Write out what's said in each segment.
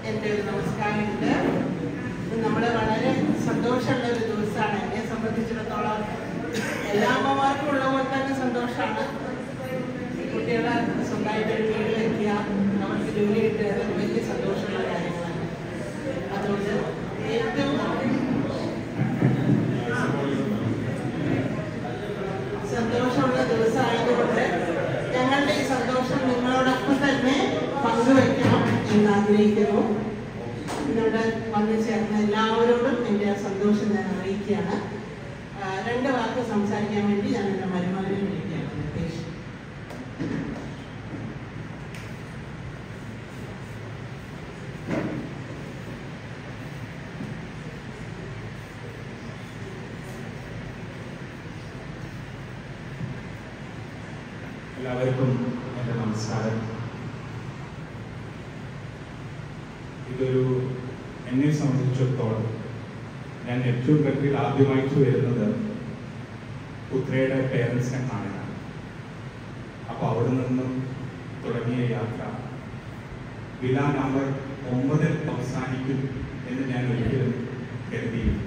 എൻ്റെ ഒരു നമസ്കാരമുണ്ട് നമ്മൾ വളരെ സന്തോഷമുള്ള ഒരു ദിവസമാണ് എന്നെ സംബന്ധിച്ചിടത്തോളം എല്ലാ അമ്മമാർക്കും ഉള്ള പോലെ തന്നെ സന്തോഷമാണ് കുട്ടികളെ സ്വന്തമായിട്ട് ഒരു വീട് വയ്ക്കുക അവർക്ക് ജോലി കിട്ടുക അതൊക്കെ വലിയ സന്തോഷമുള്ള കാര്യങ്ങളാണ് അതുകൊണ്ട് ഏറ്റവും സന്തോഷമുള്ള ദിവസമായതുകൊണ്ട് ഞങ്ങളുടെ ഈ സന്തോഷം നിങ്ങളോടൊപ്പം തന്നെ പങ്കുവയ്ക്കണം എന്ന് ആഗ്രഹിക്കുന്നു ഇവിടെ വന്നു ചേർന്ന എല്ലാവരോടും എൻ്റെ ആ സന്തോഷം ഞാൻ അറിയിക്കുകയാണ് ആ, രണ്ട് വാക്ക് സംസാരിക്കാൻ വേണ്ടി ഞാൻ എൻ്റെ മരുമകനെ വിളിക്കുകയാണ് നിതേഷ് എല്ലാവർക്കും എൻ്റെ നമസ്കാരം ഇതൊരു എന്നെ സംബന്ധിച്ചിടത്തോളം ഞാൻ നെപ്റ്റ്യൂൺ കട്ടിൽ ആദ്യമായിട്ട് വരുന്നത് പുത്രയുടെ പേരൻസിനെ കാണാനാണ് അപ്പോൾ അവിടെ നിന്നും തുടങ്ങിയ യാത്ര വില നമ്പർ ഒമ്പതിൽ അവസാനിക്കും എന്ന് ഞാൻ ഒരിക്കലും കരുതിയില്ല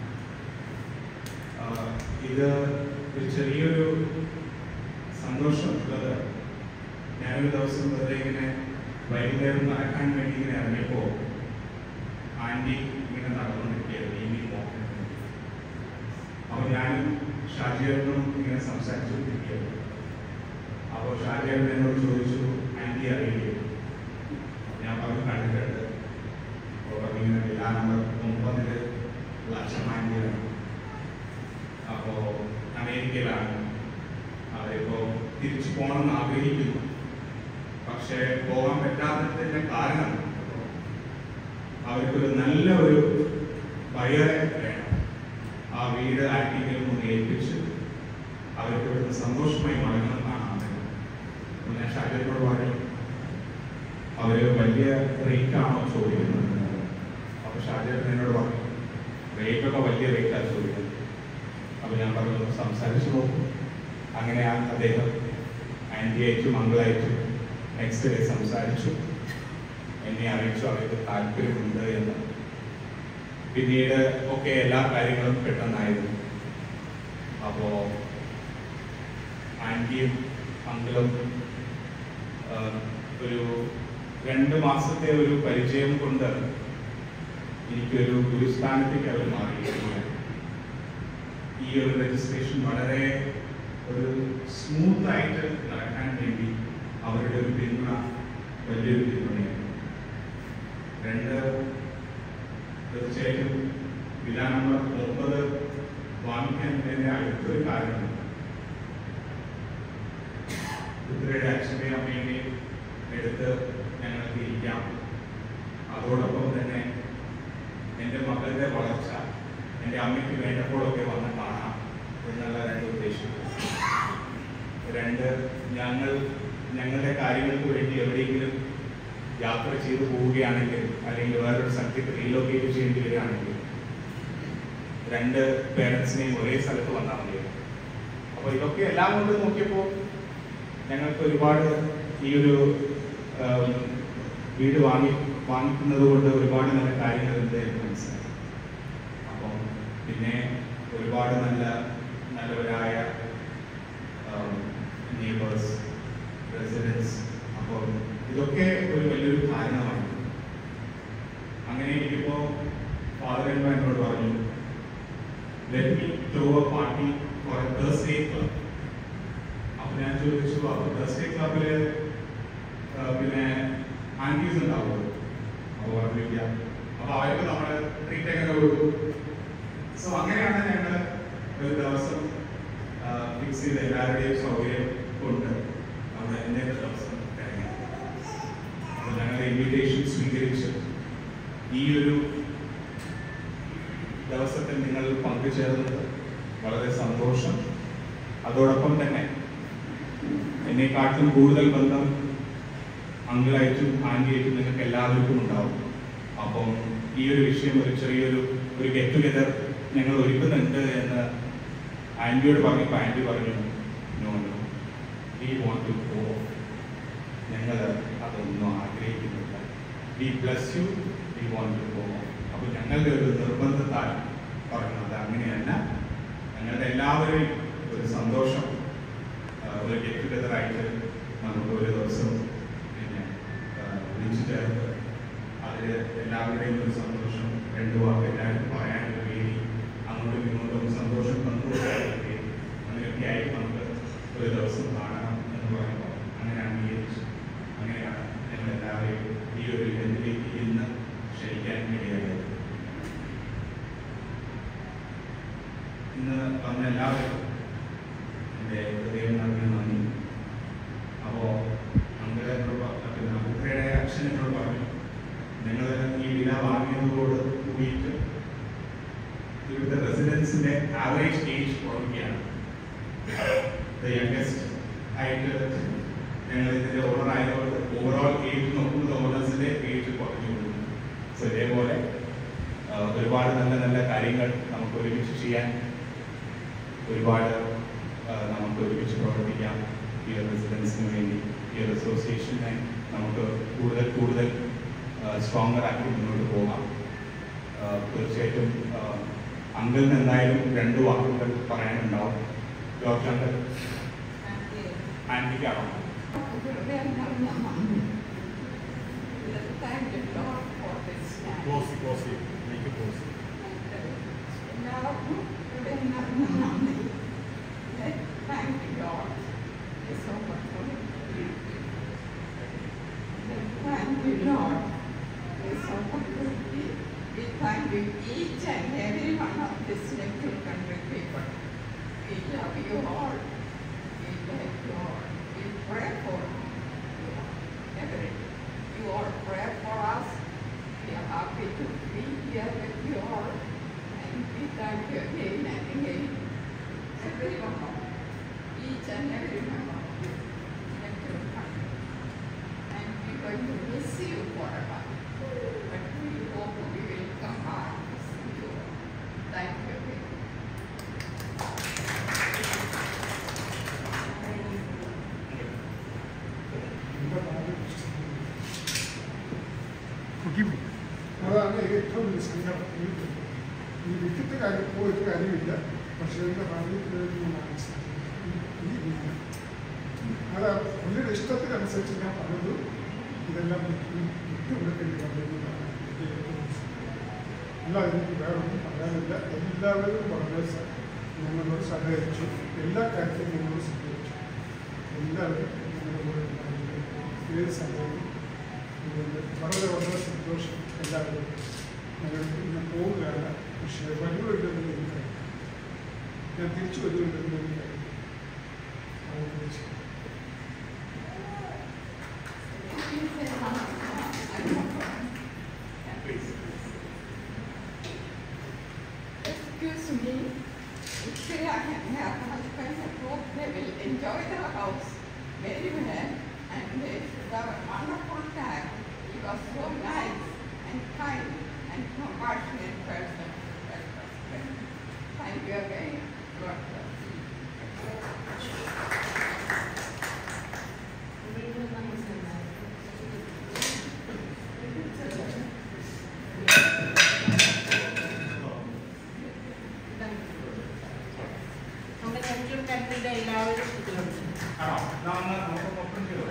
ആഹ് ഇത് ഒരു ചെറിയൊരു സന്തോഷമുള്ളത് ഞാനൊരു ദിവസം വെറുതെ ഇങ്ങനെ വൈകുന്നേരം നടക്കാൻ വേണ്ടി ഇങ്ങനെ ഇറങ്ങിയപ്പോൾ ആൻറ്റി ഇങ്ങനെ നടന്നുകൊണ്ടിരിക്കുകയായിരുന്നു ഈവനിങ് വാക്കിന് അപ്പോൾ ഞാനും ഷാജിയേട്ടനും ഇങ്ങനെ സംസാരിച്ചുകൊണ്ടിരിക്കുകയായിരുന്നു അപ്പോൾ ഷാജിയേട്ടൻ എന്നോട് ചോദിച്ചു ആൻറ്റി അറിയില്ലേ ഞാൻ പറഞ്ഞു കണ്ടിട്ടുണ്ട് അപ്പോൾ പറഞ്ഞു ഇങ്ങനെ വിലാ നമ്പർ ഒമ്പതില് ലക്ഷം ആൻറ്റിയാണ് അപ്പോൾ അമേരിക്കയിലാണ് അവരിപ്പോ തിരിച്ചു പോകണമെന്ന് ആഗ്രഹിക്കുന്നു പക്ഷേ പോകാൻ പറ്റാത്തതിന്റെ കാരണം അവർക്കൊരു നല്ല ഒരു ബയറെ വേണം ആ വീട് ആർക്കെങ്കിലും ഒന്ന് ഏൽപ്പിച്ച് അവർക്ക് ഇവിടുന്ന് സന്തോഷമായി മടങ്ങണമെന്നാണ് ആഗ്രഹം അപ്പോൾ ഞാൻ ഷാജനോട് പറഞ്ഞു അവര് വലിയ റേറ്റ് ആണോ ചോദിക്കുന്നത് അപ്പോൾ ഷാജൻ എന്നോട് പറഞ്ഞു റേറ്റ് ഒക്കെ വലിയ റേറ്റാണ് ചോദിക്കുന്നത് അപ്പോൾ ഞാൻ പറഞ്ഞു "ഒന്ന് സംസാരിച്ച് നോക്കും അങ്ങനെ ആ അദ്ദേഹം ആൻറ്റി അയച്ചു മംഗളയച്ചു നെക്സ്റ്റ് ഡേ സംസാരിച്ചു എന്നെ അറിയിച്ചു അവർക്ക് താല്പര്യമുണ്ട് എന്ന് പിന്നീട് ഒക്കെ എല്ലാ കാര്യങ്ങളും പെട്ടെന്നായിരുന്നു അപ്പോ ആൻറ്റിയും അങ്കിളും ആ, ഒരു രണ്ട് മാസത്തെ ഒരു പരിചയം കൊണ്ട് എനിക്കൊരു ഗുരുസ്ഥാനത്തേക്ക് അവർ മാറിയിരിക്കുകയാണ് ഈ ഒരു രജിസ്ട്രേഷൻ വളരെ ഒരു സ്മൂത്ത് ആയിട്ട് നടക്കാൻ വേണ്ടി അവരുടെ ഒരു പിന്തുണ വലിയൊരു പിന്തുണയാണ് രണ്ട് തീർച്ചയായിട്ടും വില നമ്പർ ഒമ്പത് വാങ്ങിക്കാൻ തന്നെ അടുത്തൊരു കാരണം പുത്രയുടെ അച്ഛനെയും അമ്മേനെയും എടുത്ത് ഞങ്ങൾക്ക് ഇരിക്കാം അതോടൊപ്പം തന്നെ എൻ്റെ മകളുടെ വളർച്ച എൻ്റെ അമ്മയ്ക്ക് വേണ്ടപ്പോഴൊക്കെ വന്ന് കാണാം എന്നുള്ള രണ്ട് ഉദ്ദേശം രണ്ട് ഞങ്ങൾ ഞങ്ങളുടെ കാര്യങ്ങൾക്ക് വേണ്ടി എവിടെയെങ്കിലും യാത്ര ചെയ്തു പോവുകയാണെങ്കിൽ അല്ലെങ്കിൽ വേറൊരു സ്ഥലത്തേക്ക് റീലൊക്കേറ്റ് ചെയ്യേണ്ടി വരികയാണെങ്കിൽ രണ്ട് പേരൻസിനെയും ഒരേ സ്ഥലത്ത് വന്നാൽ മതി അപ്പോൾ ഇതൊക്കെ എല്ലാം കൊണ്ട് നോക്കിയപ്പോൾ ഞങ്ങൾക്ക് ഒരുപാട് ഈ ഒരു ആ, വീട് വാങ്ങി വാങ്ങിക്കുന്നത് കൊണ്ട് ഒരുപാട് നല്ല കാര്യങ്ങളുണ്ട് എന്ന് മനസ്സിലായി അപ്പം പിന്നെ ഒരുപാട് നല്ല നല്ലവരായ നെയ്ബേഴ്സ് റെസിഡൻസ് അപ്പോൾ ഇതൊക്കെ ഒരു വലിയൊരു കാരണമാണ് അങ്ങനെ എനിക്കിപ്പോൾ ഫാദർ എന്നോ എന്നോട് പറഞ്ഞു let me throw a party for a Thursday club അപ്പോൾ ഞാൻ ചോദിച്ചു അപ്പോൾ തേഴ്സ്ഡേ ക്ലബിൽ പിന്നെ ആൻറ്റീസ് ഉണ്ടാവുമോ അപ്പോൾ പറഞ്ഞില്ല അപ്പോൾ അവർക്ക് നമ്മൾ ട്രീറ്റ് എങ്ങനെ കൊടുക്കും സോ അങ്ങനെയാണ് ഞങ്ങൾ ഒരു ദിവസം ഫിക്സ് ചെയ്ത് എല്ലാവരുടെയും സൗകര്യം കൊണ്ട് നമ്മൾ ഇന്നത്തെ ദിവസം ഇറങ്ങി അപ്പോൾ ഞങ്ങളുടെ ഇൻവിറ്റേഷൻ സ്വീകരിച്ച് ഈ ഒരു ദിവസത്തിൽ നിങ്ങൾ പങ്കുചേർന്നത് വളരെ സന്തോഷം അതോടൊപ്പം തന്നെ എന്നെക്കാട്ടിലും കൂടുതൽ ബന്ധം അങ്കിളായിട്ടും ആൻറ്റിയായിട്ടും നിങ്ങൾക്ക് എല്ലാവർക്കും ഉണ്ടാവും അപ്പം ഈ ഒരു വിഷയം ഒരു ചെറിയൊരു ഒരു ഗെറ്റ് ടുഗെദർ ഞങ്ങൾ ഒരുക്കുന്നുണ്ട് എന്ന് ആൻറ്റിയോട് പറഞ്ഞപ്പോൾ ആൻറ്റി പറഞ്ഞു no no we want to go ഞങ്ങൾ അതൊന്നും ആഗ്രഹിക്കുന്നില്ല we bless you we want to go അപ്പോൾ ഞങ്ങളുടെ ഒരു നിർബന്ധത്താൽ പറയുന്നത് അങ്ങനെയല്ല ഞങ്ങളുടെ എല്ലാവരെയും ഒരു സന്തോഷം ആ, ഒരു ഗെറ്റ് ടുഗദർ ആയിട്ട് നമുക്ക് ഒരു ദിവസം പിന്നെ ആ, വിളിച്ചു ചേർത്ത് അതിൽ എല്ലാവരുടെയും ഒരു സന്തോഷം രണ്ടു വാക്ക് എല്ലാവരും പറയാനൊരു വേദി അങ്ങോട്ടും ഇങ്ങോട്ടും സന്തോഷം പങ്കുവയ്ക്കാനൊരു വേദി അങ്ങനെയൊക്കെ ആയിട്ട് നമുക്ക് ഒരു ദിവസം കാണണം എന്ന് പറയുമ്പോൾ അങ്ങനെ അംഗീകരിച്ചു അങ്ങനെയാണ് ഞങ്ങൾ എല്ലാവരെയും ഈ ഒരു ഇതിലേക്ക് ഇന്ന് ക്ഷണിക്കാൻ ഇടയായത് ഇന്ന് വന്ന എല്ലാവർക്കും എൻ്റെ ഹൃദയം നിറഞ്ഞ നന്ദി അപ്പോൾ നമ്മുടെ പിന്നെ അഭിപ്രായ അച്ഛനോട് പറഞ്ഞു നിങ്ങൾ ഈ വില വാങ്ങിയതോട് കൂടിയിട്ട് ഇവിടുത്തെ റെസിഡൻസിന്റെ ആവറേജ് ഏജ് കുറയ്ക്കുകയാണ് യംഗസ്റ്റ് ആയിട്ട് ഞങ്ങൾ ഇതിന്റെ ഓണർ ആയതുകൊണ്ട് ഓവറോൾ ഏജ് നോക്കുന്നത് ഓണേഴ്സിന്റെ ഏജ് കുറഞ്ഞു കൊടുക്കുന്നു സോ ഇതേപോലെ ആ, ഒരുപാട് നല്ല നല്ല കാര്യങ്ങൾ നമുക്ക് ഒരുമിച്ച് ചെയ്യാൻ ഒരുപാട് ആ, നമുക്ക് ഒരുമിച്ച് പ്രവർത്തിക്കാം ഈ ഒരു റെസിഡൻസിന് വേണ്ടി ഈ ഒരു അസോസിയേഷനെ നമുക്ക് കൂടുതൽ കൂടുതൽ സ്ട്രോങ്ങർ ആക്കി മുന്നോട്ട് പോകാം ആ, തീർച്ചയായിട്ടും അങ്കിളിന് എന്തായാലും രണ്ട് വാക്കുകൾ പറയാനുണ്ടാവും ജോർജ് അങ്കിൾ ആൻറ്റിക്കാണോ Thank you, Lord, for this time. Close, close it. Make it close. എല്ലാവർക്കും ഇവിടെ നടന്ന നന്ദി. Thank you, Lord. It's so wonderful. Thank you, Lord. It's so wonderful. We thank you each and every one of this little country people. We love you all. We love you all. We pray for you all. Every you all pray for us. We are happy to be here with you all. And we thank you again and again. Every one of you. Each and every one of you. Thank you. And we're going to miss you forever. But we hope we will come back to see you. Thank you again. അതാണ് ഏറ്റവും വലിയ സങ്കടം എനിക്ക് ഈ wicket കാര്യം പോയിട്ട് കാര്യമില്ല പക്ഷേ എൻ്റെ ഭാര്യയ്ക്ക് ഈ രീതി അത് പുള്ളിയുടെ ഇഷ്ടത്തിനനുസരിച്ച് ഞാൻ പറഞ്ഞത് ഇതെല്ലാം വിട്ടുകൊടുക്കേണ്ടി വന്നിരുന്നതാണ് എനിക്ക് ഏറ്റവും അല്ല എനിക്ക് വേറെ ഒന്നും പറയാനില്ല എല്ലാവരും വളരെ സ- ഞങ്ങളോട് സഹകരിച്ചു എല്ലാ കാര്യത്തിലും ഞങ്ങളോട് സഹകരിച്ചു എല്ലാവരും ഞങ്ങളുടെ കൂടെ ഉണ്ടായിരുന്നു ഏത് സമയത്തും അതുകൊണ്ട് വളരെ വളരെ സന്തോഷം എല്ലാവരും ഞങ്ങൾ ഇന്ന് പോവുകയാണ് പക്ഷേ വരുമെന്ന് എനിക്കറിയാം ഞാൻ തിരിച്ചു വരുമെന്ന് എനിക്കറിയാം അതുകൊണ്ട് ശരി. Excuse me, if they are have husband and hope they will enjoy the house very well and they should have a wonderful time. He was so nice and kind and compassionate person. That was great. Thank you again. God bless you. നമ്മുടെ നെറ്റിലും കണ്ടിന്റെ എല്ലാവരും ഇതിലുണ്ട് ആണോ എന്നാ ഒന്ന് നമുക്ക് ഒപ്പം ചെയ്തോ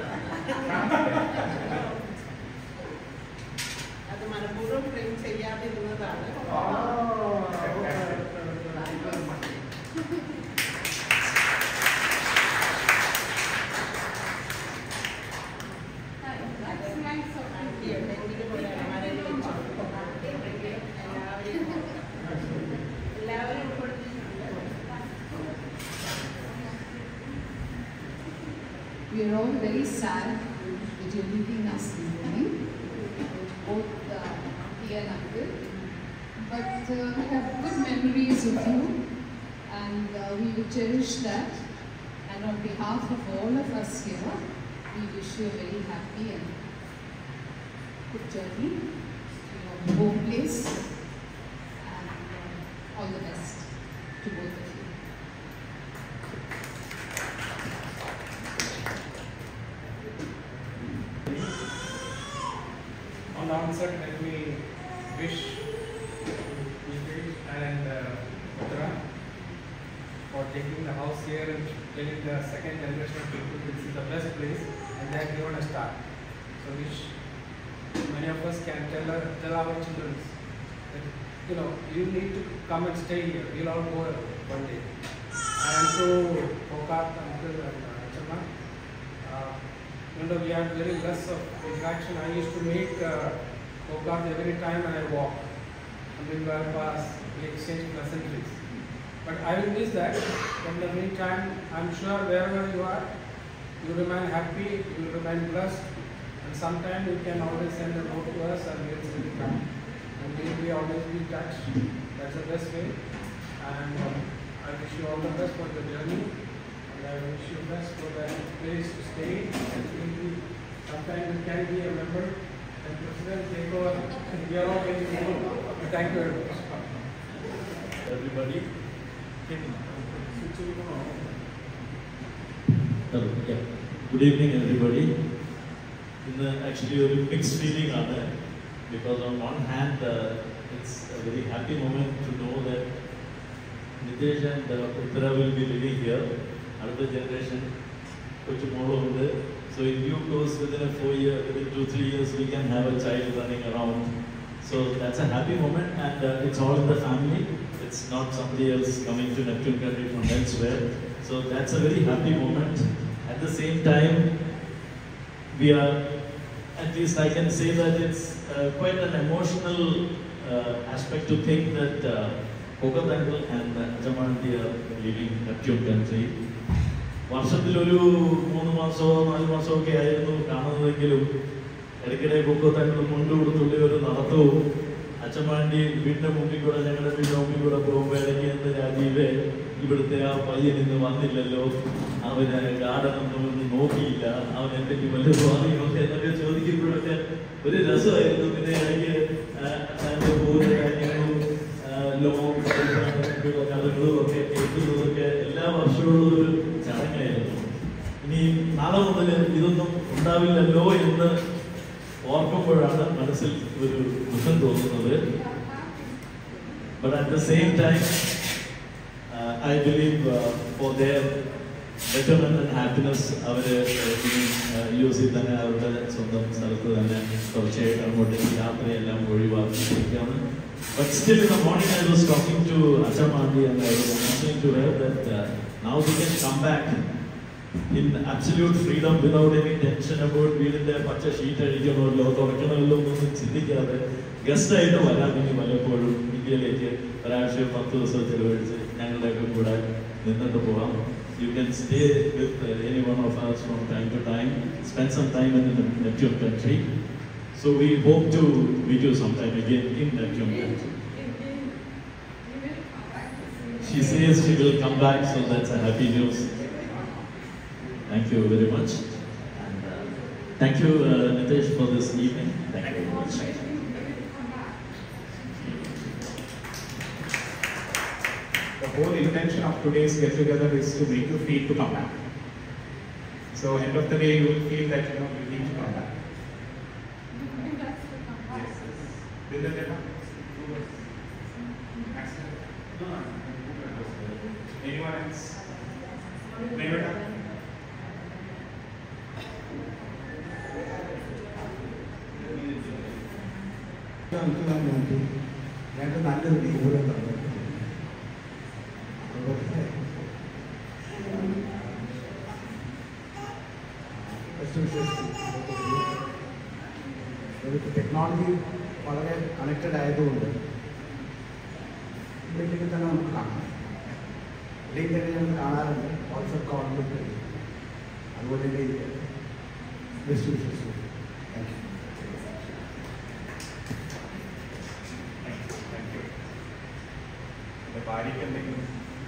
അത് മനഃപൂർവ്വം ഫ്രെയിം ചെയ്യാതിരുന്നതാണ് ആ, okay, okay, okay. That's nice of aunty you. എവിടെയെങ്കിലും ഒരു അലമാരയിൽ വെച്ചോ എല്ലാവരെയും എല്ലാവരും ഉൾപ്പെടുത്തിയിട്ടുണ്ട് We are all very sad that you're leaving us in the morning, both uh, auntie and uncle. But uh, we have good memories of you, and uh, we will cherish that. And on behalf of all of us here, we wish you a very happy and good journey to your home place, and uh, all the best to both of you. On the concert, let me wish Nitish and uh, Uttara for taking the house here and getting the second generation of people. This is the best place and they have given a start. So wish many of us can tell our, tell our children that you know you need to come and stay here. We'll all go one day. And to Pokat, Uncle and uh, Chama, uh, you know we had very less of interaction. I used to meet uh, Pokat every time when I walk. And we were past, we exchange pleasantries. But I will miss that. In the meantime, I'm sure wherever you are, you remain happy, you remain blessed, and sometime you can always send a note to us and we'll send it back. And we'll be always be in touch. That's the best way. And um, I wish you all the best for the journey. And I wish you best for the place to stay. And maybe sometime you can be a member and president take over. We are all very grateful. Thank you very much. everybody. Hello, yeah. Good evening, everybody. ഇന്ന് actually ഒരു mix feeling ആണ് because on one hand it's a very happy moment to know that Nitesh and Uttara will be living here അടുത്ത generation കൊച്ചു മോളുണ്ട് so in due course within a four year within two three years we can have a child running around So that's a happy moment and uh, it's all in the family. It's not somebody else coming to Neptune country from elsewhere. So that's a very happy moment. At the same time, we are, at least I can say that it's uh, quite an emotional uh, aspect to think that uh, Kokatangal and uh, Jamandi are leaving Neptune country. വർഷത്തിലൊരു മൂന്ന് മാസമോ നാല് മാസമോ ഒക്കെ ആയിരുന്നു കാണുന്നതെങ്കിലും ഇടയ്ക്കിടെ കൊക്കത്തങ്ങൾ മുണ്ട് കൊടുത്തുള്ള ഒരു നടത്തവും അച്ഛന്മാണ്ടി വീടിന്റെ മുമ്പിൽ കൂടെ ഞങ്ങളുടെ വീടിന്റെ മുമ്പിൽ കൂടെ പോകുമ്പോൾ ഇടയ്ക്ക് എന്ന് രാജീവ് ഇവിടുത്തെ ആ പയ്യൻ ഇന്ന് വന്നില്ലല്ലോ അവന് ഗാർഡൻ ഒന്നും ഒന്ന് നോക്കിയില്ല അവൻ എന്തെങ്കിലും വല്ല സ്വാധീനമൊക്കെ എന്നൊക്കെ ചോദിക്കുമ്പോഴൊക്കെ ഒരു രസമായിരുന്നു പിന്നെ ഇടയ്ക്ക് അച്ഛൻ്റെ പോകുന്ന കാര്യങ്ങളും ലോൺ കഥകളും ഒക്കെ കേൾക്കുന്നതൊക്കെ എല്ലാ വർഷവും ഒരു ചടങ്ങായിരുന്നു ഇനി നാളെ മുതൽ ഇതൊന്നും ഉണ്ടാവില്ലല്ലോ എന്ന് ഓർക്കുമ്പോഴാണ് മനസ്സിൽ ഒരു ദുഃഖം തോന്നുന്നത് but at the same time I believe for their betterment and happiness അവർ ഇനി യു എസിൽ തന്നെ അവരുടെ സ്വന്തം സ്ഥലത്ത് തന്നെ കുറച്ച് അങ്ങോട്ടേക്ക് യാത്രയെല്ലാം ഒഴിവാക്കിയിരിക്കുകയാണ് But still in the morning I was talking to Achamandi and I was mentioning to her that uh, now we can come back in absolute freedom without any tension about വീടിന്റെ പച്ച ഷീറ്റ് അടിക്കണമല്ലോ തുറക്കണമല്ലോ എന്നൊന്നും ചിന്തിക്കാതെ guest ആയിട്ട് വരാൻ ഇനി വല്ലപ്പോഴും ഇന്ത്യയിലേക്ക് ഒരാഴ്ചയോ പത്ത് ദിവസം ചെലവഴിച്ച് ഞങ്ങളുടെയൊക്കെ കൂടെ നിന്നിട്ട് പോവാം you can stay with any one of us from time to time spend some time in the Neptune country so we hope to meet you sometime again in Neptune country she says she will come back so that's a happy news Thank you very much. And uh, thank you, uh, Nitesh, for this evening. Thank you very much. The whole intention of today's get together is to make you feel to come back. So end of the day, you will feel that you know you need to come back. Yes. Dinner dinner? Anyone else? Maybe നമുക്ക് വേണ്ടി ഞങ്ങൾക്ക് നല്ലൊരു ജീവിതം തന്നിട്ടുണ്ട് അതുപോലെ technology വളരെ connected ആയതുകൊണ്ട് ഇവിടേക്ക് തന്നെ നമുക്ക് കാണാം ഇവിടേക്ക് തന്നെ ഞങ്ങൾ കാണാറുണ്ട് വാട്സപ്പ് കോളിലൊക്കെ അതുപോലെ തന്നെ ബെസ്റ്റ് വിശ്വസിച്ചു താങ്ക് യു Thank you. എന്റെ ഭാര്യയ്ക്ക് എന്തെങ്കിലും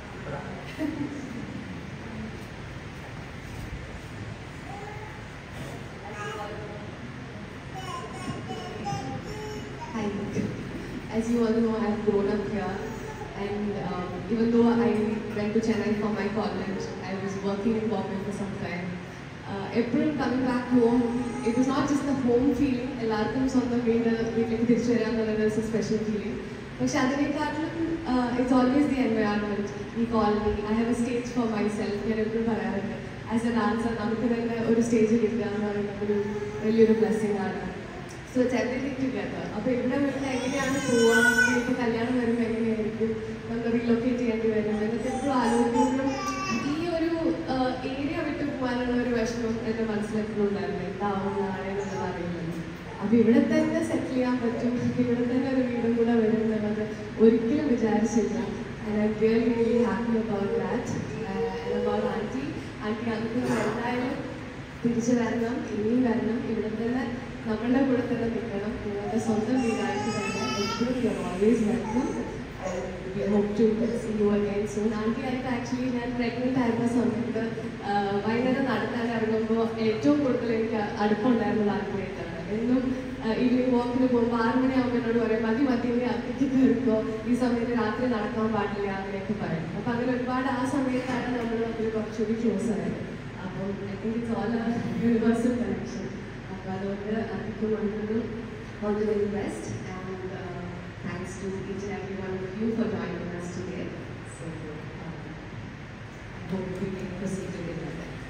Hi. As you all know, I've grown up here, and um, even though I went to Chennai for my college, I was working in Bombay for some time. എപ്പോഴും coming back home it is not just the home feeling എല്ലാവർക്കും സ്വന്തം വീട് വീട്ടിലേക്ക് തിരിച്ചു വരിക എന്നുള്ളത് special feeling പക്ഷെ അതിനേക്കാട്ടിലും ഇറ്റ്സ് ഓൾവേസ് ദി എൻവയോൺമെന്റ് ഈ colony I have a stage for myself ഞാൻ എപ്പോഴും പറയാറുണ്ട് ആസ് എ ഡാൻസർ നമുക്ക് തന്നെ ഒരു സ്റ്റേജ് കിട്ടുക എന്ന് പറയുന്നത് ഒരു വലിയൊരു ബ്ലെസ്സിങ് ആണ് സോ ഇറ്റ്സ് എവറിഥിങ് ടുഗദർ അപ്പോൾ ഇവിടെ വീട്ടിൽ എങ്ങനെയാണ് പോവുക വീട്ടിൽ കല്യാണം വരുമ്പോൾ എങ്ങനെയായിരിക്കും നമ്മൾ റീലൊക്കേറ്റ് ചെയ്യേണ്ടി വരും എന്നൊക്കെ എപ്പോഴും ആലോചിക്കുമ്പോഴും ഈ ഒരു ഏരിയ വിട്ട് പോകാനുള്ള ഒരു വിഷമം എൻ്റെ മനസ്സിലെപ്പോഴും ഉണ്ടായിരുന്നു എന്താവും നാളെ എന്നുള്ളത് അറിയില്ല അപ്പൊ ഇവിടെ തന്നെ സെറ്റിൽ ചെയ്യാൻ പറ്റും ഇവിടെ തന്നെ ഒരു വീടും കൂടെ വരും എന്നുള്ളത് ഒരിക്കലും വിചാരിച്ചില്ല And I'm really, really happy about that. Uh, and about auntie. Auntie നമുക്ക് എന്തായാലും തിരിച്ചു വരണം ഇനിയും വരണം ഇവിടെ തന്നെ നമ്മളുടെ കൂടെ തന്നെ നിൽക്കണം നിങ്ങളുടെ സ്വന്തം വീടായിട്ട് തന്നെ എപ്പോഴും you are always welcome we hope to see you again soon. Aunty ആയിട്ട് ആക്ച്വലി ഞാൻ പ്രഗ്നൻ്റ് ആയിരുന്ന സമയത്ത് ആഹ് വൈകുന്നേരം നടക്കാൻ ഇറങ്ങുമ്പോൾ ഏറ്റവും കൂടുതൽ എനിക്ക് അടുപ്പമുണ്ടായിരുന്നത് ആൻറ്റിയായിട്ടാണ് എന്നും ഈവനിങ് വാക്കിന് പോകുമ്പോൾ ആറ് മണിയാകുമ്പോൾ എന്നോട് പറയും മതി മതി നീ അത്തേക്ക് കയറിക്കോ ഈ സമയത്ത് രാത്രി നടക്കാൻ പാടില്ല അങ്ങനെയൊക്കെ പറയും അപ്പം അങ്ങനെ ഒരുപാട് ആ സമയത്താണ് നമ്മൾ തമ്മിൽ കുറച്ചുകൂടി ക്ലോസ് ആയത് അപ്പം I think it's all universal connection അപ്പോൾ അതുകൊണ്ട് അതിക്കും കൊണ്ടൊരു all the very best and uh, thanks to each and every one of you for joining us today. So um, I hope we can proceed together.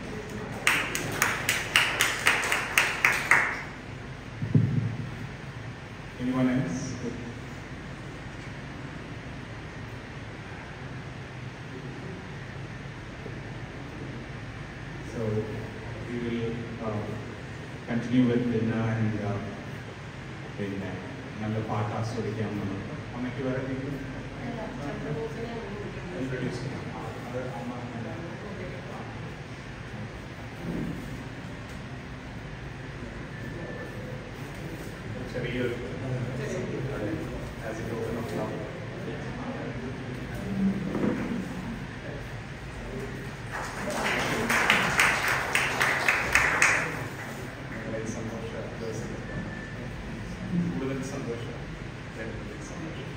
Anyone else? So we will uh, continue with dinner and uh, പിന്നെ നല്ല പാട്ട് ആസ്വദിക്കാം നമുക്ക് അമ്മയ്ക്ക് വേറെ എന്തെങ്കിലും Introduce ചെയ്യാം. ആ, അത് അമ്മ ആ. ചെറിയൊരു അതെ as a token of love വളരെ സന്തോഷം കൂടുതൽ സന്തോഷം കൂടുതൽ സന്തോഷം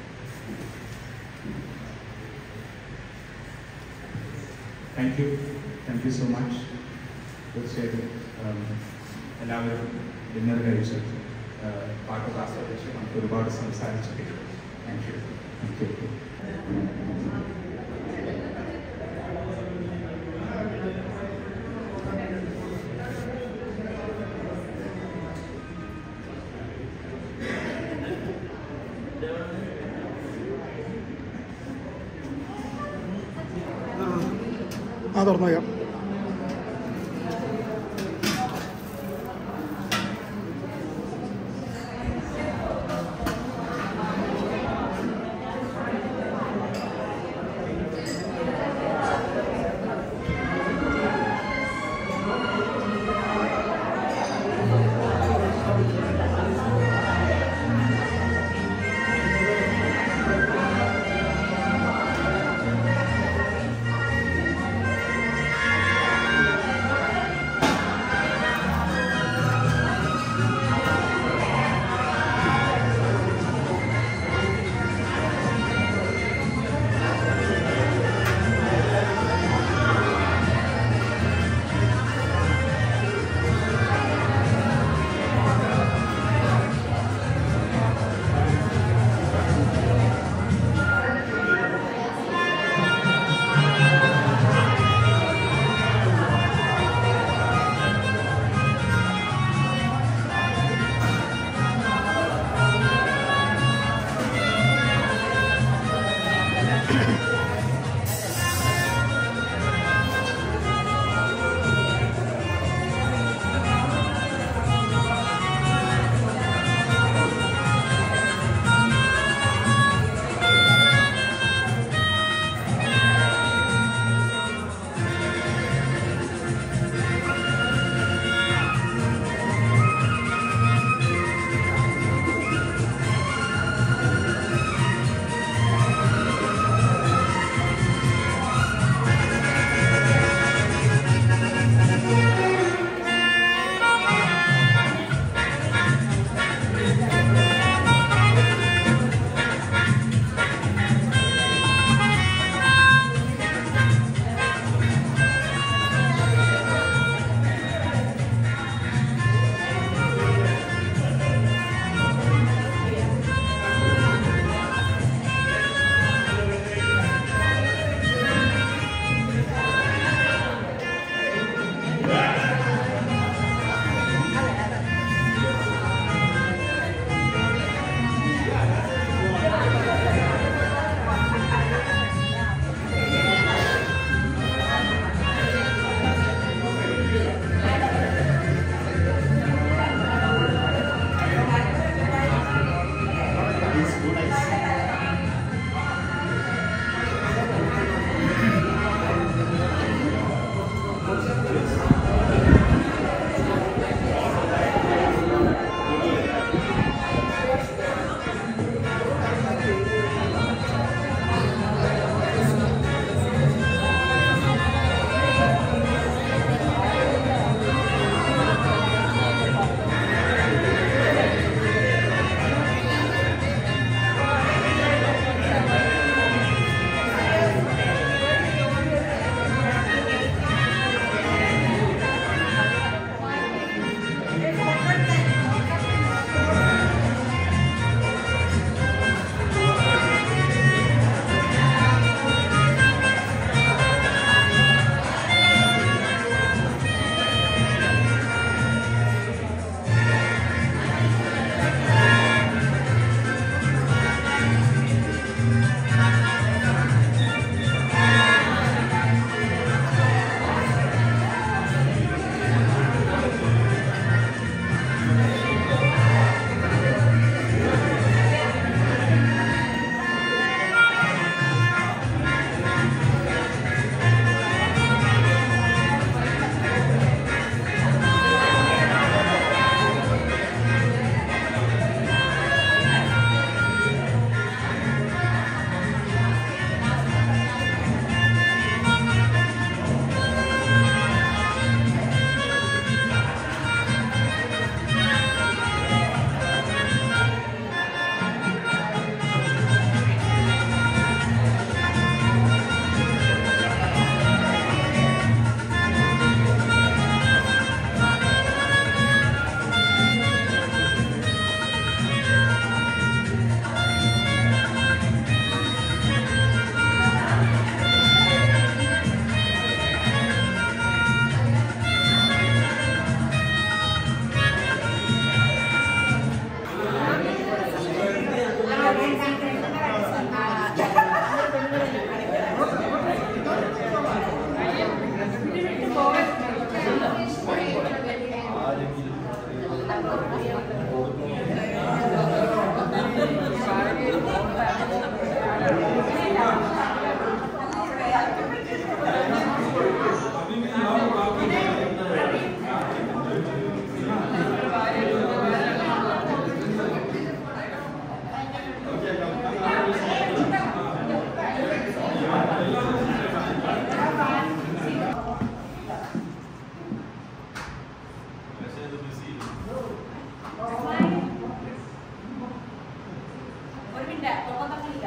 thank you thank you so much തീർച്ചയായിട്ടും ഉം, എല്ലാവരും ഡിന്നർ കഴിച്ചു ഏഹ്, പാട്ടൊക്കെ ആസ്വദിച്ച് നമുക്ക് ഒരുപാട് സംസാരിച്ചു താങ്ക് യു താങ്ക് യു ആ തുറന്നേക്കാം Thank ഒരു മിനിറ്റ് ഒപ്പം തമ്മിലില്ല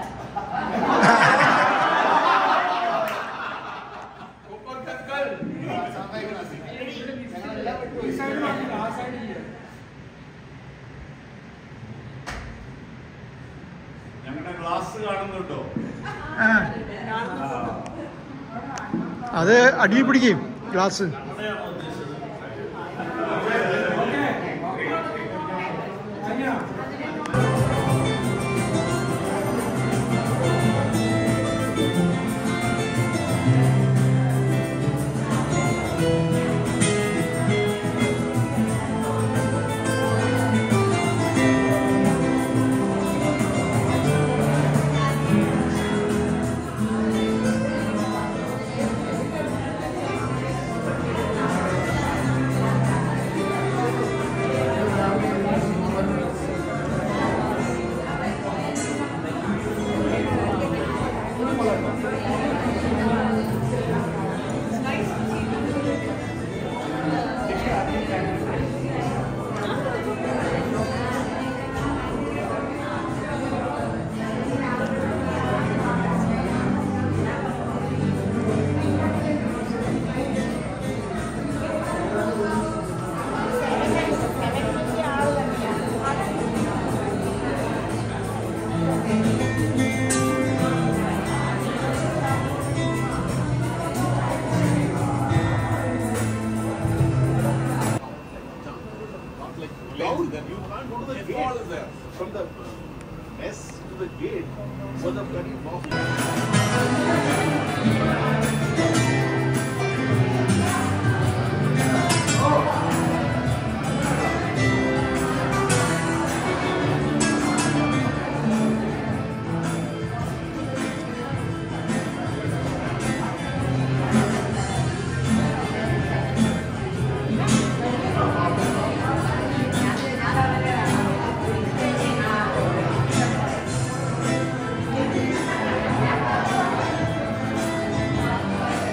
ഞങ്ങളുടെ ഗ്ലാസ് കാണുന്നുണ്ടോ അത് അടി പിടിക്കും glass Down, then you can't go to the gate. Is there. From the mess to the gate was a bloody walk. ആ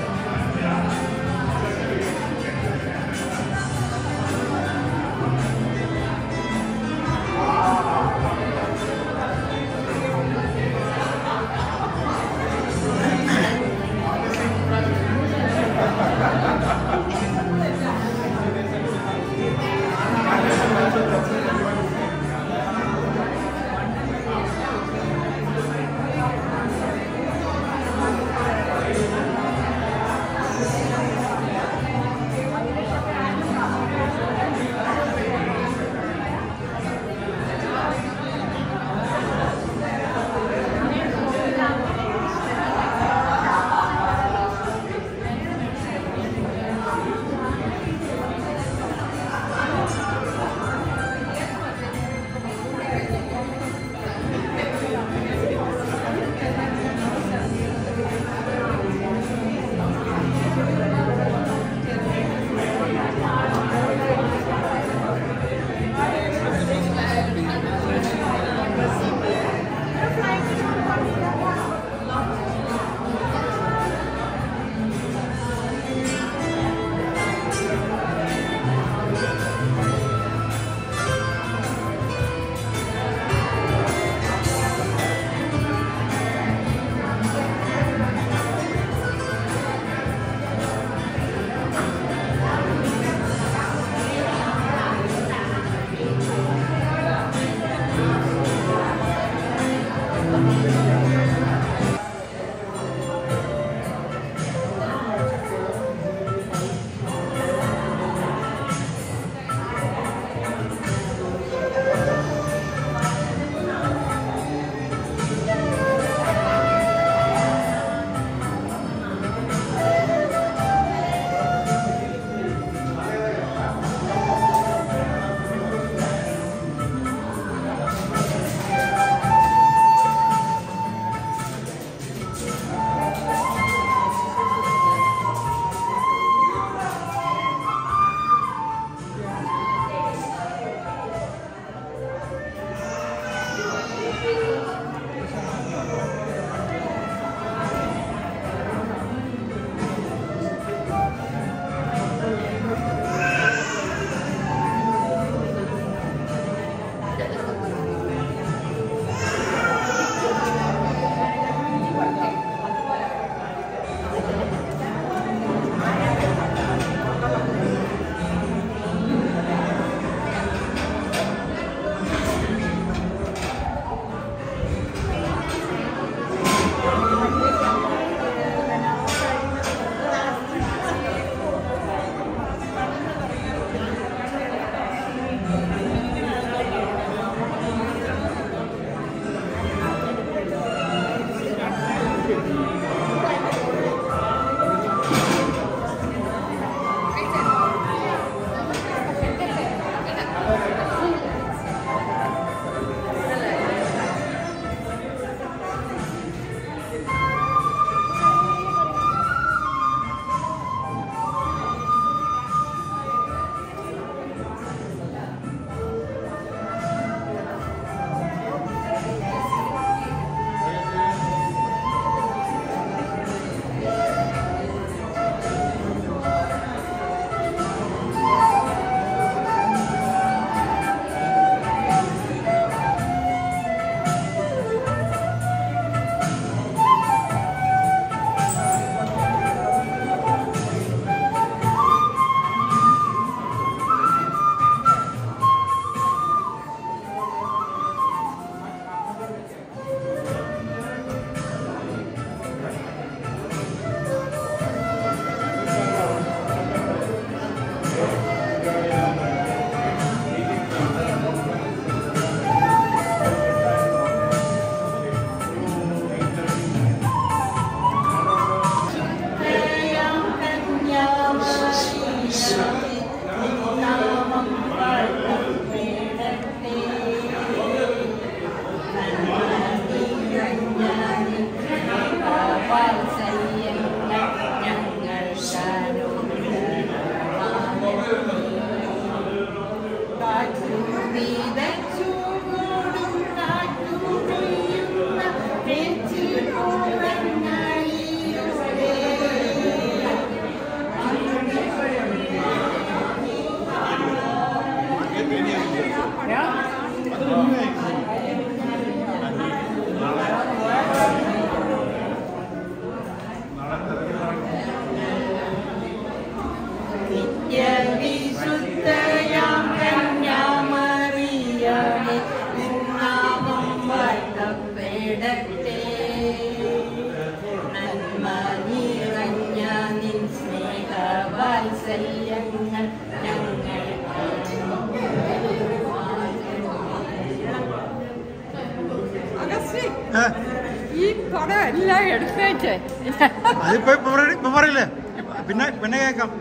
ഏ, ഈ പടം എല്ലാം എടുത്തേച്ച് അതിപ്പോ ഇപ്പൊ പറയ- ഇപ്പൊ പറയില്ലേ പിന്നെ പിന്നെ കേൾക്കാം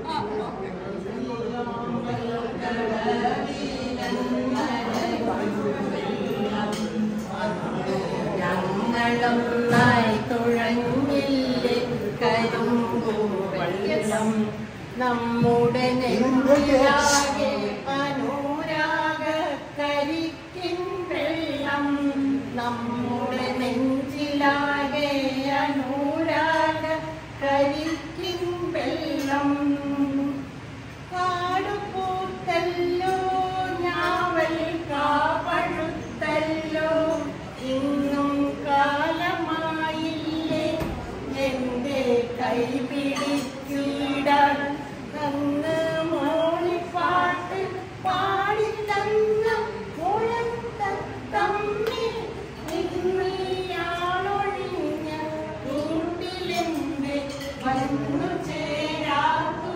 ഞങ്ങളൊന്നായി തുഴഞ്ഞില്ലേ കരിമ്പൂവെള്ളം നമ്മുടെ നെഞ്ചിലാകെ അനുരാഗ കരിക്കിൻ വെള്ളം നമ്മുടെ നെഞ്ചിലാകെ അനുരാഗ കരിക്കിൻ വെള്ളം കാടുപൂത്തല്ലോ ഞാവൽ കാപ്പഴുത്തല്ലോ ഇന്നും കാലമായില്ലേ എന്റെ കൈ പിടിച്ചിടാൻ തന്ന് മോളിപ്പാട്ട് പാടിത്തന്ന മുഴത്തമ്മി ഇന്നയാളൊഴിഞ്ഞ കൂട്ടിലെന്റെ വന്നു ചേരാത്തു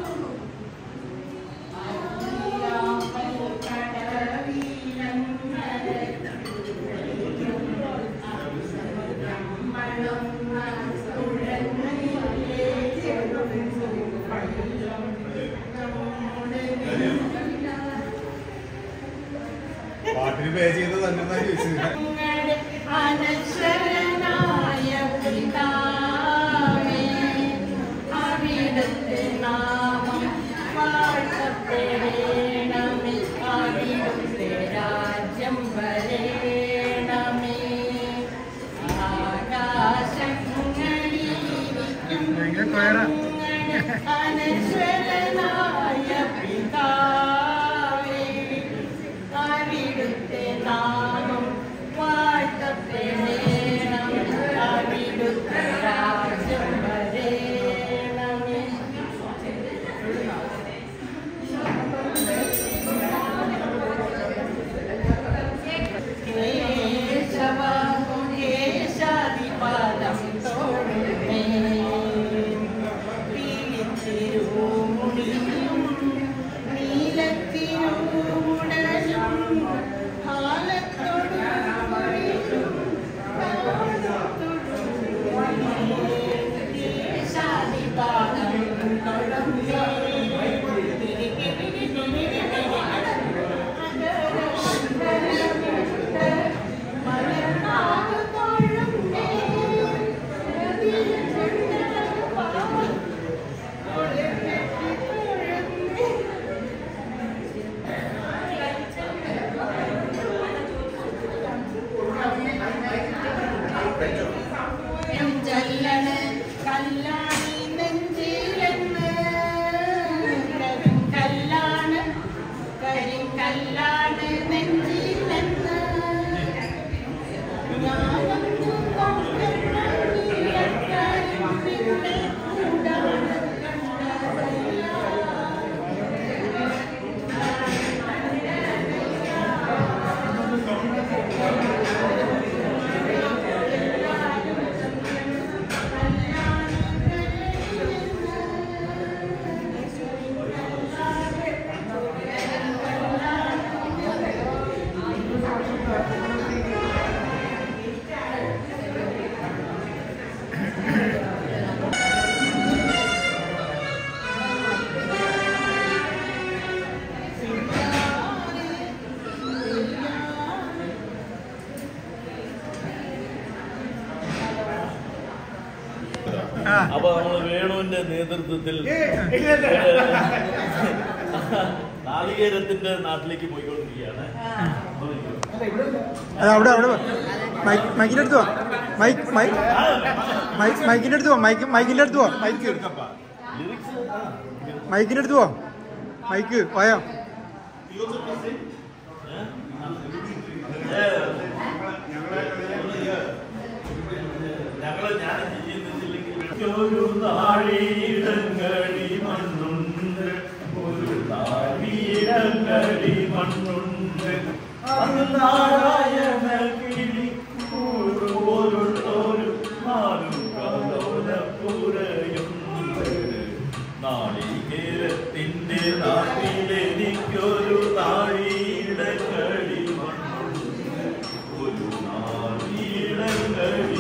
പാട്ടിന് പേ ചെയ്ത് തന്നെ ചോദിച്ചത് അനശ്വരനായ പിതാവേ, അവിടുത്തെ നാമം വാഴ്ത്തപ്പെടേണമേ, അവിടുത്തെ രാജ്യം വരേണമേ. ആകാശങ്ങളിലിരിക്കും അനശ്വരനായ പിതാവേ അവിടുത്തെ നാമം വാഴ്ത്തപ്പെടേണം അവിടുത്തെ രാജ്യം വരേണമേ കേശവ കേശാദിപാദം തോടുമേ തിരുമുടിയും നീലത്തിരുമുടലും ഹാലത്തൊടുമുടിയും കേശാദിപാദം ചല്ലണ കല്ലാണി നെഞ്ചിലെന്ന് കരിങ്കല്ലാണ് കരിങ്കല്ലാണ് നെഞ്ചിലെന്ന് ഞാനൊന്നു കരിമ്പിന്റെ കൂടാണ് കണ്ടതയ്യ അപ്പൊ നമ്മൾ വേണുവിന്റെ നേതൃത്വത്തിൽ നാളികേരത്തിന്റെ നാട്ടിലേക്ക് പോയിക്കൊണ്ടിരിക്കുകയാണ് അത് അവിടെ അവിടെ മൈക്ക് മൈക്കിന്റെ അടുത്ത് പോ മൈക്ക് മൈക്ക് മൈക്ക് മൈക്കിന്റെ അടുത്ത് പോ മൈക്ക് മൈക്കിന്റെ അടുത്ത് പോ മൈക്ക് മൈക്കിന്റെ അടുത്ത് പോ മൈക്ക് പോയോ ഞങ്ങള് ഞാൻ ഒരു നാഴിയിടങ്ങടി മണ്ണുണ്ട് ഒരു നാഴിയിടങ്ങടി മണ്ണുണ്ട് അന്ന് നാരായണ കിളി കൂറുപോലുള്ളൊരു നാലും കലോലപ്പുരയുണ്ട് നാളികേരത്തിന്റെ നാട്ടിലെനിക്കൊരു നാഴിയിടങ്ങടി മണ്ണുണ്ട് ഒരു നാഴിയിടങ്ങടി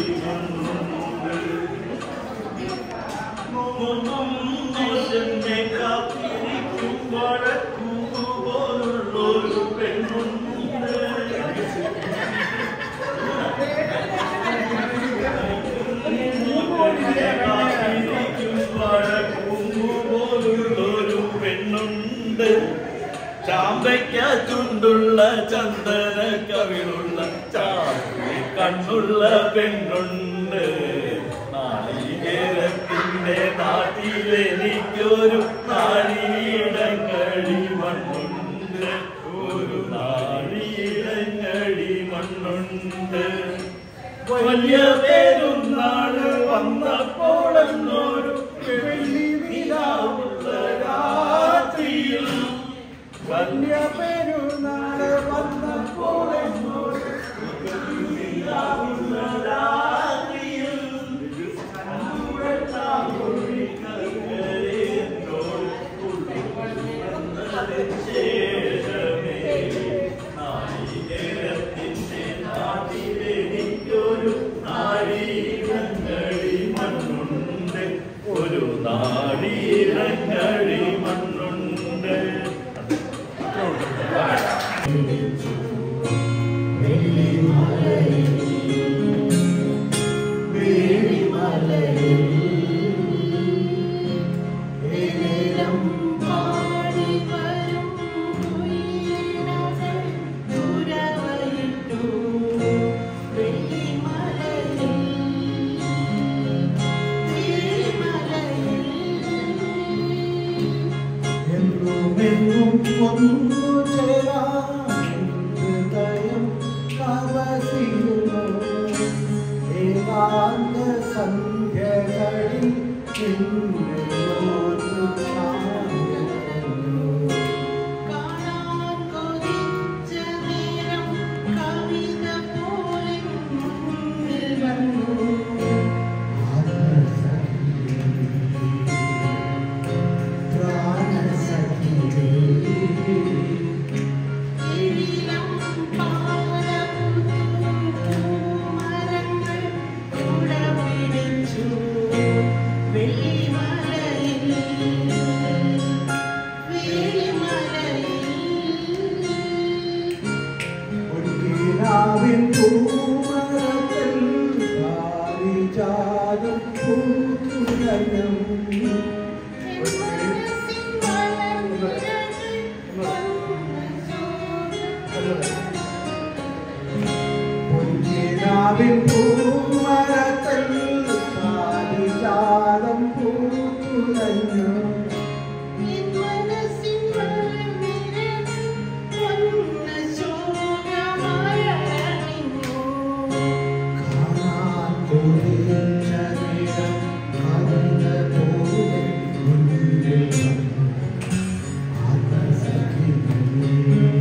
ചാമ്പയ്ക്ക ചുണ്ടുള്ള ചന്ദന കവിളുള്ള ചാമ്പി കണ്ണുള്ള പെണ്ണുണ്ട് നാളികേരത്തിന്റെ നാട്ടിലെനിക്കൊരു നാളിയിടങ്ങഴി മണ്ണുണ്ട് ഒരു നാളിയിടങ്ങഴി മണ്ണുണ്ട് വലിയ പേരുന്നാള് വന്നപ്പോൾ എന്നൊരു വെള്ളി നിലാവുള്ള രാത്രിയിൽ വലിയ പെരുന്നാള് വന്നപ്പോൾ എന്നൊരു വെള്ളി നിലാവുള്ള രാത്രിയിൽ ഒരു നാടീരങ്ങഴി മണ്ണുണ്ട് എന്നുമെന്നും ഒന്നു ചേരാൻ ഹൃദയം കവസിയുന്നു ഏകാന്ത സന്ധ്യകളിൽ നിന്നോരു ചായക്കുന്നു പൊൻകിനാവിൻ പൂമരത്തിൽ പാരിജാതം പൂത്തുലഞ്ഞം പൊൻകിനാവിൻ പൂമരത്തിൽ പാരിജാതം പൂത്തുലഞ്ഞം കാണാൻ കൊതിച്ച നേരം കവിത പോലെ മുന്നിൽ വന്നു ആത്മസഖിയേ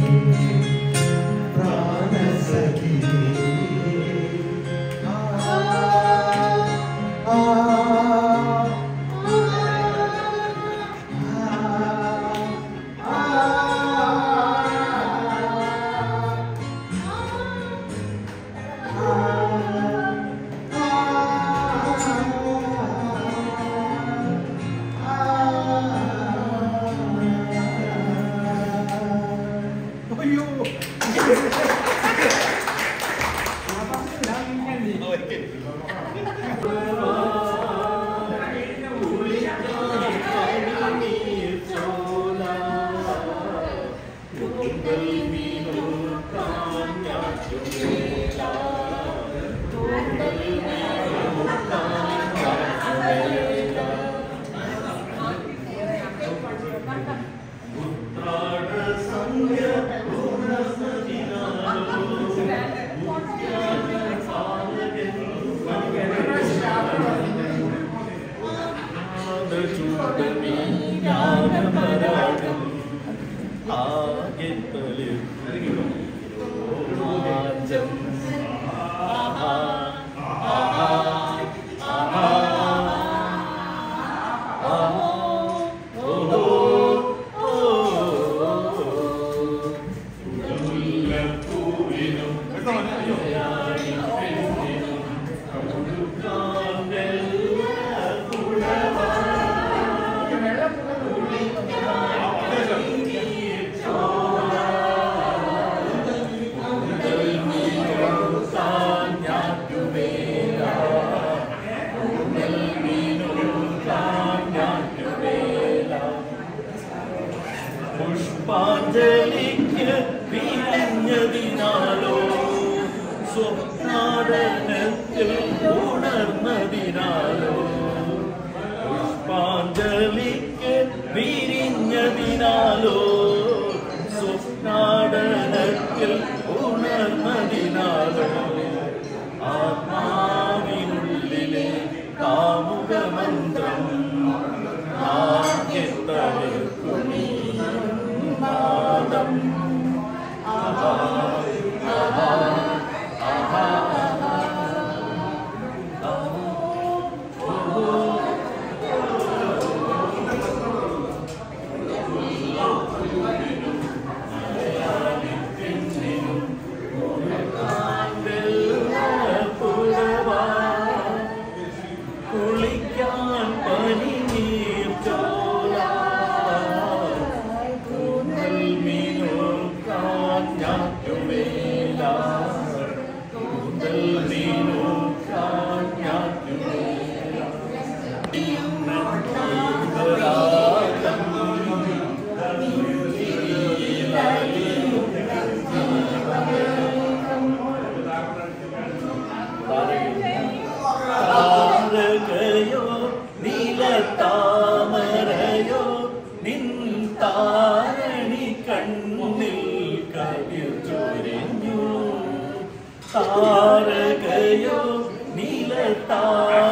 പ്രാണസഖിയേ ആ ആ അയ്യോ സംഖ്യ താഴ്ത്താം